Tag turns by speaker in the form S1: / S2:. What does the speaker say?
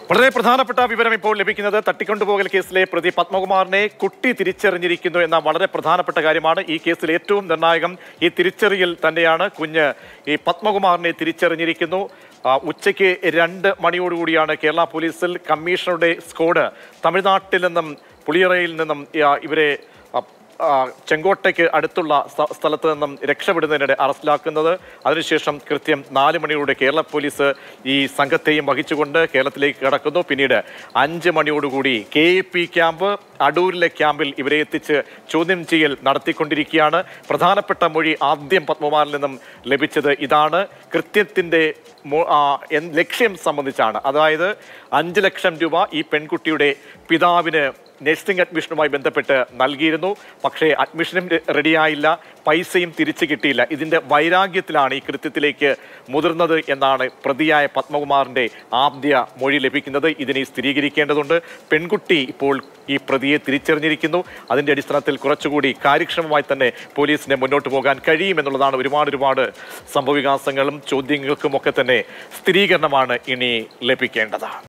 S1: വളരെ പ്രധാനപ്പെട്ട വിവരം ഇപ്പോൾ ലഭിക്കുന്നത് തട്ടിക്കൊണ്ടുപോകൽ കേസിലെ പ്രതി പത്മകുമാറിനെ കുട്ടി തിരിച്ചറിഞ്ഞിരിക്കുന്നു എന്ന വളരെ പ്രധാനപ്പെട്ട കാര്യമാണ് ഈ കേസിൽ ഏറ്റവും നിർണായകം ഈ തിരിച്ചറിയൽ തന്നെയാണ് കുഞ്ഞ് ഈ പത്മകുമാറിനെ തിരിച്ചറിഞ്ഞിരിക്കുന്നു ആ, ഉച്ചയ്ക്ക് രണ്ട് മണിയോടുകൂടിയാണ് കേരള പോലീസിൽ കമ്മീഷണറുടെ സ്ക്വാഡ് തമിഴ്നാട്ടിൽ നിന്നും പുളിയറയിൽ നിന്നും ആ, ഇവരെ ആ, ആ, ചെങ്കോട്ടയ്ക്ക് അടുത്തുള്ള സ്ഥ- സ്ഥലത്ത് നിന്നും രക്ഷപ്പെടുന്നതിനിടെ അറസ്റ്റിലാക്കുന്നത് അതിനുശേഷം കൃത്യം നാല് മണിയോടെ കേരള പോലീസ് ഈ സംഘത്തെയും വഹിച്ചുകൊണ്ട് കേരളത്തിലേക്ക് കടക്കുന്നു പിന്നീട് അഞ്ച് മണിയോടുകൂടി കെ എ പി ക്യാമ്പ് അടൂരിലെ ക്യാമ്പിൽ ഇവരെ എത്തിച്ച് ചോദ്യം ചെയ്യൽ നടത്തിക്കൊണ്ടിരിക്കുകയാണ് പ്രധാനപ്പെട്ട മൊഴി ആദ്യം പത്മകുമാറിൽ നിന്നും ലഭിച്ചത് ഇതാണ് കൃത്യത്തിന്റെ മൊ- ആ, എൻ- ലക്ഷ്യം സംബന്ധിച്ചാണ് അതായത് അഞ്ച് ലക്ഷം രൂപ ഈ പെൺകുട്ടിയുടെ പിതാവിന് നഴ്സിംഗ് അഡ്മിഷനുമായി ബന്ധപ്പെട്ട് നൽകിയിരുന്നു പക്ഷേ അഡ്മിഷനും രെ- റെഡിയായില്ല പൈസയും തിരിച്ചു കിട്ടിയില്ല ഇതിന്റെ വൈരാഗ്യത്തിലാണ് ഈ കൃത്യത്തിലേക്ക് മുതിർന്നത് എന്നാണ് പ്രതിയായ പത്മകുമാറിന്റെ ആദ്യ മൊഴി ലഭിക്കുന്നത് ഇതിനെ സ്ഥിരീകരിക്കേണ്ടതുണ്ട് പെൺകുട്ടി ഇപ്പോൾ ഈ പ്രതിയെ തിരിച്ചറിഞ്ഞിരിക്കുന്നു അതിന്റെ അടിസ്ഥാനത്തിൽ കുറച്ചുകൂടി കാര്യക്ഷമമായി തന്നെ പോലീസിനെ മുന്നോട്ട് പോകാൻ കഴിയുമെന്നുള്ളതാണ് ഒരുപാട് ഒരുപാട് സംഭവവികാസങ്ങളും ചോദ്യങ്ങൾക്കും ഒക്കെ തന്നെ സ്ഥിരീകരണമാണ് ഇനി ലഭിക്കേണ്ടത്